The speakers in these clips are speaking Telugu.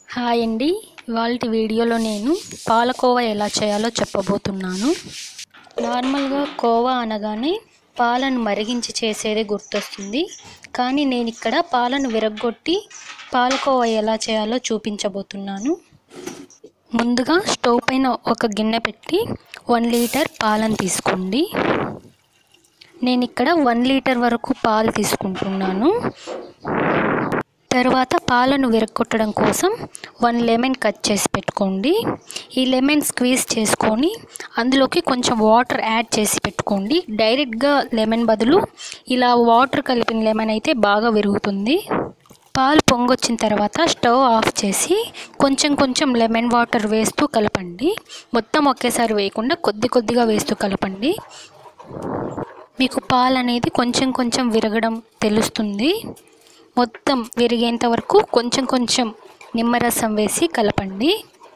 హాయ్ అండి ఇవాళ వీడియోలో నేను పాలకోవా ఎలా చేయాలో చెప్పబోతున్నాను నార్మల్గా కోవా అనగానే పాలను మరిగించి చేసేదే గుర్తొస్తుంది కానీ నేను ఇక్కడ పాలను విరగ్గొట్టి పాలకోవా ఎలా చేయాలో చూపించబోతున్నాను ముందుగా స్టవ్ పైన ఒక గిన్నె పెట్టి వన్ లీటర్ పాలను తీసుకోండి నేను ఇక్కడ వన్ లీటర్ వరకు పాలు తీసుకుంటున్నాను తర్వాత పాలను విరగొట్టడం కోసం వన్ లెమన్ కట్ చేసి పెట్టుకోండి ఈ లెమన్ స్క్వీజ్ చేసుకొని అందులోకి కొంచెం వాటర్ యాడ్ చేసి పెట్టుకోండి డైరెక్ట్గా లెమన్ బదులు ఇలా వాటర్ కలిపిన లెమన్ అయితే బాగా విరుగుతుంది పాలు పొంగొచ్చిన తర్వాత స్టవ్ ఆఫ్ చేసి కొంచెం కొంచెం లెమన్ వాటర్ వేస్తూ కలపండి మొత్తం ఒకేసారి వేయకుండా కొద్ది కొద్దిగా వేస్తూ కలపండి మీకు పాలు అనేది కొంచెం కొంచెం విరగడం తెలుస్తుంది మొత్తం విరిగేంత వరకు కొంచెం కొంచెం నిమ్మరసం వేసి కలపండి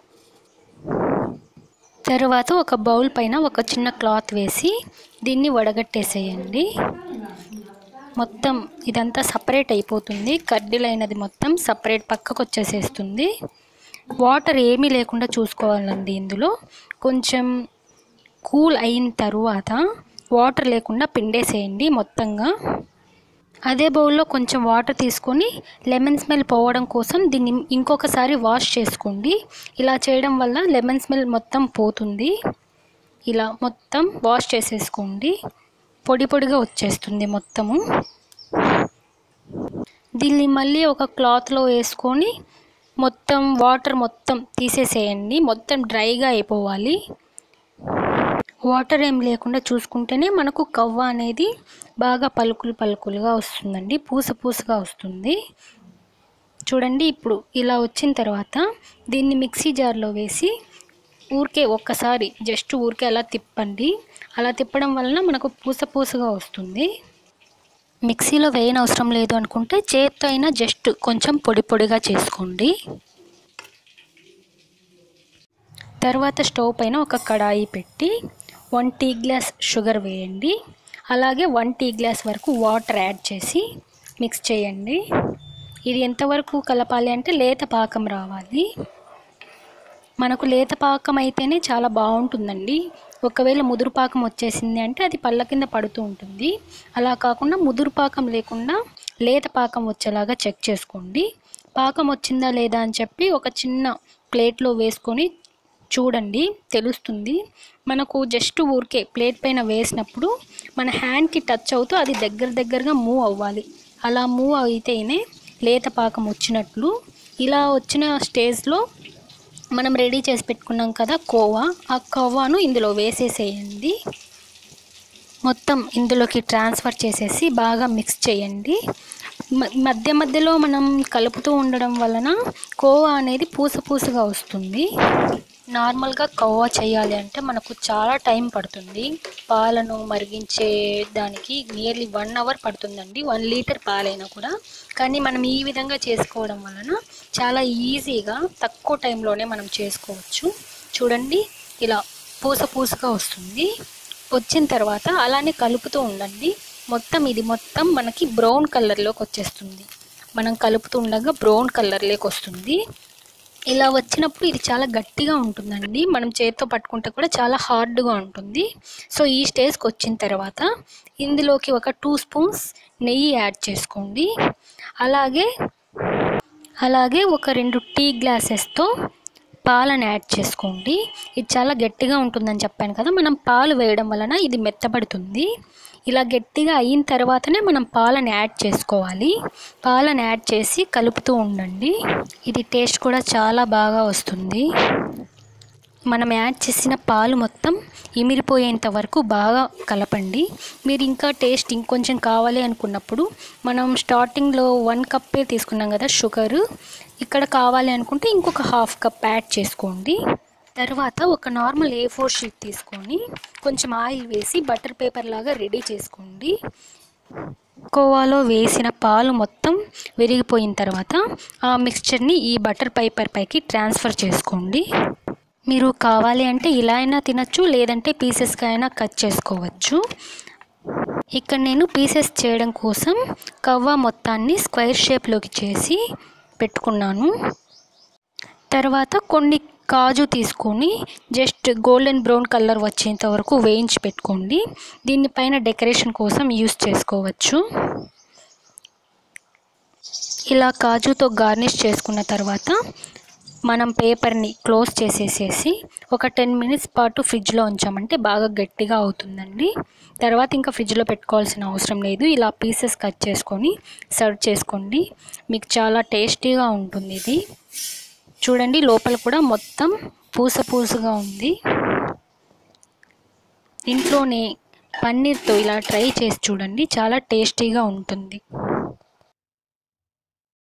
తర్వాత ఒక బౌల్ పైన ఒక చిన్న క్లాత్ వేసి దీన్ని వడగట్టేసేయండి మొత్తం ఇదంతా సపరేట్ అయిపోతుంది కడ్డీలైనది మొత్తం సపరేట్ పక్కకు వచ్చేసేస్తుంది వాటర్ ఏమీ లేకుండా చూసుకోవాలండి ఇందులో కొంచెం కూల్ అయిన తరువాత వాటర్ లేకుండా పిండేసేయండి మొత్తంగా అదే బౌల్లో కొంచెం వాటర్ తీసుకొని లెమన్ స్మెల్ పోవడం కోసం దీన్ని ఇంకొకసారి వాష్ చేసుకోండి ఇలా చేయడం వల్ల లెమన్ స్మెల్ మొత్తం పోతుంది ఇలా మొత్తం వాష్ చేసేసుకోండి పొడి పొడిగా వచ్చేస్తుంది మొత్తము దీన్ని మళ్ళీ ఒక క్లాత్లో వేసుకొని మొత్తం వాటర్ మొత్తం తీసేసేయండి మొత్తం డ్రైగా అయిపోవాలి వాటర్ ఏం లేకుండా చూసుకుంటేనే మనకు కవ్వ అనేది బాగా పలుకులు పలుకులుగా వస్తుందండి పూస పూసగా వస్తుంది చూడండి ఇప్పుడు ఇలా వచ్చిన తర్వాత దీన్ని మిక్సీ జార్లో వేసి ఊరికే ఒక్కసారి జస్ట్ ఊరికే అలా తిప్పండి అలా తిప్పడం వలన మనకు పూస పూసగా వస్తుంది మిక్సీలో వేయని అవసరం లేదు అనుకుంటే చేత్తో అయినా జస్ట్ కొంచెం పొడి పొడిగా చేసుకోండి తర్వాత స్టవ్ పైన ఒక కడాయి పెట్టి వన్ టీ గ్లాస్ షుగర్ వేయండి అలాగే వన్ టీ గ్లాస్ వరకు వాటర్ యాడ్ చేసి మిక్స్ చేయండి ఇది ఎంతవరకు కలపాలి అంటే లేత పాకం రావాలి మనకు లేత పాకం అయితేనే చాలా బాగుంటుందండి ఒకవేళ ముదురు పాకం వచ్చేసింది అంటే అది పళ్ళ కింద పడుతూ ఉంటుంది అలా కాకుండా ముదురు పాకం లేకుండా లేత పాకం వచ్చేలాగా చెక్ చేసుకోండి పాకం వచ్చిందా లేదా అని చెప్పి ఒక చిన్న ప్లేట్లో వేసుకొని చూడండి తెలుస్తుంది మనకు జస్ట్ ఊరికే ప్లేట్ పైన వేసినప్పుడు మన హ్యాండ్కి టచ్ అవుతూ అది దగ్గర దగ్గరగా మూవ్ అవ్వాలి అలా మూవ్ అయితేనే లేత పాకం వచ్చినట్లు ఇలా వచ్చిన స్టేజ్లో మనం రెడీ చేసి పెట్టుకున్నాం కదా కోవా ఆ కోవాను ఇందులో వేసేసేయండి మొత్తం ఇందులోకి ట్రాన్స్ఫర్ చేసేసి బాగా మిక్స్ చేయండి మధ్య మధ్యలో మనం కలుపుతూ ఉండడం వలన కోవా అనేది పూస పూసగా వస్తుంది నార్మల్గా కోవా చేయాలి అంటే మనకు చాలా టైం పడుతుంది పాలను మరిగించే దానికి నియర్లీ వన్ అవర్ పడుతుందండి వన్ లీటర్ పాలైనా కూడా కానీ మనం ఈ విధంగా చేసుకోవడం వలన చాలా ఈజీగా తక్కువ టైంలోనే మనం చేసుకోవచ్చు చూడండి ఇలా పూస పూసగా వస్తుంది వచ్చిన తర్వాత అలానే కలుపుతూ ఉండండి మొత్తం ఇది మొత్తం మనకి బ్రౌన్ కలర్లోకి వచ్చేస్తుంది మనం కలుపుతూ ఉండగా బ్రౌన్ కలర్లోకి వస్తుంది ఇలా వచ్చినప్పుడు ఇది చాలా గట్టిగా ఉంటుందండి మనం చేతితో పట్టుకుంటే కూడా చాలా హార్డ్గా ఉంటుంది సో ఈ స్టేజ్కి వచ్చిన తర్వాత ఇందులోకి ఒక టూ స్పూన్స్ నెయ్యి యాడ్ చేసుకోండి అలాగే అలాగే ఒక రెండు టీ గ్లాసెస్తో పాలను యాడ్ చేసుకోండి ఇది చాలా గట్టిగా ఉంటుందని చెప్పాను కదా మనం పాలు వేయడం వలన ఇది మెత్తబడుతుంది ఇలా గట్టిగా అయిన తర్వాతనే మనం పాలను యాడ్ చేసుకోవాలి పాలను యాడ్ చేసి కలుపుతూ ఉండండి ఇది టేస్ట్ కూడా చాలా బాగా వస్తుంది మనం యాడ్ చేసిన పాలు మొత్తం ఇమిరిపోయేంత వరకు బాగా కలపండి మీరు ఇంకా టేస్ట్ ఇంకొంచెం కావాలి అనుకున్నప్పుడు మనం స్టార్టింగ్లో వన్ కప్పే తీసుకున్నాం కదా షుగర్ ఇక్కడ కావాలి అనుకుంటే ఇంకొక హాఫ్ కప్ యాడ్ చేసుకోండి తర్వాత ఒక నార్మల్ ఏ ఫోర్ షీట్ తీసుకొని కొంచెం ఆయిల్ వేసి బటర్ పేపర్ లాగా రెడీ చేసుకోండి కోవాలో వేసిన పాలు మొత్తం విరిగిపోయిన తర్వాత ఆ మిక్స్చర్ని ఈ బటర్ పేపర్ పైకి ట్రాన్స్ఫర్ చేసుకోండి మీరు కావాలి అంటే ఇలా అయినా తినచ్చు లేదంటే పీసెస్గా అయినా కట్ చేసుకోవచ్చు ఇక్కడ నేను పీసెస్ చేయడం కోసం కవ్వ మొత్తాన్ని స్క్వేర్ షేప్లోకి చేసి పెట్టుకున్నాను తర్వాత కొన్ని కాజు తీసుకొని జస్ట్ గోల్డెన్ బ్రౌన్ కలర్ వచ్చేంత వరకు వేయించి పెట్టుకోండి దీనిపైన డెకరేషన్ కోసం యూస్ చేసుకోవచ్చు ఇలా కాజుతో గార్నిష్ చేసుకున్న తర్వాత మనం పేపర్ని క్లోజ్ చేసేసేసి ఒక టెన్ మినిట్స్ పాటు ఫ్రిడ్జ్లో ఉంచామంటే బాగా గట్టిగా అవుతుందండి తర్వాత ఇంకా ఫ్రిడ్జ్లో పెట్టుకోవాల్సిన అవసరం లేదు ఇలా పీసెస్ కట్ చేసుకొని సర్వ్ చేసుకోండి మీకు చాలా టేస్టీగా ఉంటుంది ఇది చూడండి లోపల కూడా మొత్తం పూస పూసగా ఉంది ఇంట్లోనే పన్నీర్తో ఇలా ట్రై చేసి చూడండి చాలా టేస్టీగా ఉంటుంది